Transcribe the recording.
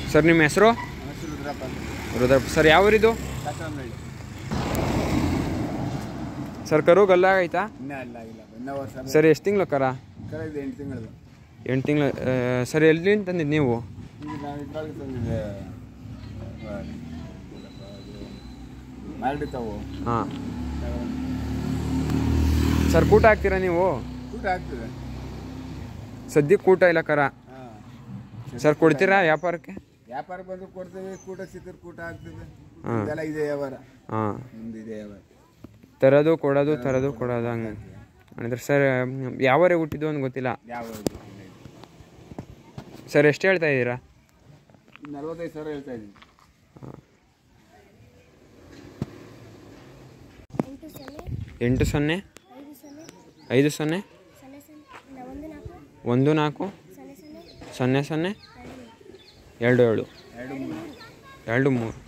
Sir ನಿಮ್ಮ ಹೆಸರು ಹೆಸರು ರುದ್ರಪ್ಪ ಅಂತ ರುದ್ರಪ್ಪ ಸರ್ ಯಾವ ಊರಿದು ಕಾಸರಹಳ್ಳಿ ಸರ್ ಕರು ಗಲ್ಲ ಆಯ್ತಾ ಇನ್ನೂ ಇಲ್ಲ ಇಲ್ಲ ಇನ್ನೂ ವರ್ಷ ಸರ್ ಎಷ್ಟು ತಿಂಗಳು ಕರ ಕರೆ ಇದೆ ಎಂಟು ತಿಂಗಳದು ಎಂಟು ತಿಂಗಳು ಸರ್ ಎಲ್ಲಿಂದ ತಂದಿದ್ದು ನೀವು ಈಗ ನಾವು ಇದ್ರೊಳಗೆ ತಂದಿದ್ದೆ ಮಾಲ್ಡಿ ತಾವು ಹಾಂ ಸರ್ ಕೂಟ ಹಾಕ್ತೀರಾ ನೀವು ಊಟ ಆಗ್ತದೆ ಸದ್ಯಕ್ಕೆ ಕೂಟ ಇಲ್ಲ ಕರ ಹಾಂ ಸರ್ ಕೊಡ್ತೀರಾ ವ್ಯಾಪಾರಕ್ಕೆ ವ್ಯಾಪಾರ ಬಂದು ಕೊಡ್ತೇವೆ ಕೂಟ ಸಿಕ್ಕರೆ ಕೂಟ ಆಗ್ತದೆ ಹಾಂ. ಇದೆಲ್ಲ ಇದೆ ವ್ಯವಹಾರ ಹಾಂ ಮುಂದೆ ಇದೆ ವ್ಯವಹಾರ ತರೋದು ಕೊಡೋದು ತರೋದು ಕೊಡೋದು ಹಂಗೆ ಅಂದರೆ ಸರ್ ಯಾವರೆ ಹುಟ್ಟಿದ್ದು ಅಂತ ಗೊತ್ತಿಲ್ಲ ಯಾವ ಗೊತ್ತಿಲ್ಲ ಇದು. ಸರ್ ಎಷ್ಟು ಹೇಳ್ತಾ ಇದ್ದೀರಾ ಈಗ ನಲ್ವತ್ತೈದು ಸಾವಿರ ಹೇಳ್ತಾ ಇದ್ದೀನಿ ಎಂಟು ಸೊನ್ನೆ ಎಂಟು ಸೊನ್ನೆ ಐದು ಸೊನ್ನೆ ಐದು ಸೊನ್ನೆ ಸೊನ್ನೆ ಸೊನ್ನೆ ನ- ಒಂದು ನಾಲ್ಕು ಒಂದು ನಾಲ್ಕು ಸೊನ್ನೆ ಸೊನ್ನೆ ಸೊನ್ನೆ ಸೊನ್ನೆ ಎರಡು ಎರಡು ಏಳು ಎರಡು ಮೂರು ಎರಡು ಮೂರು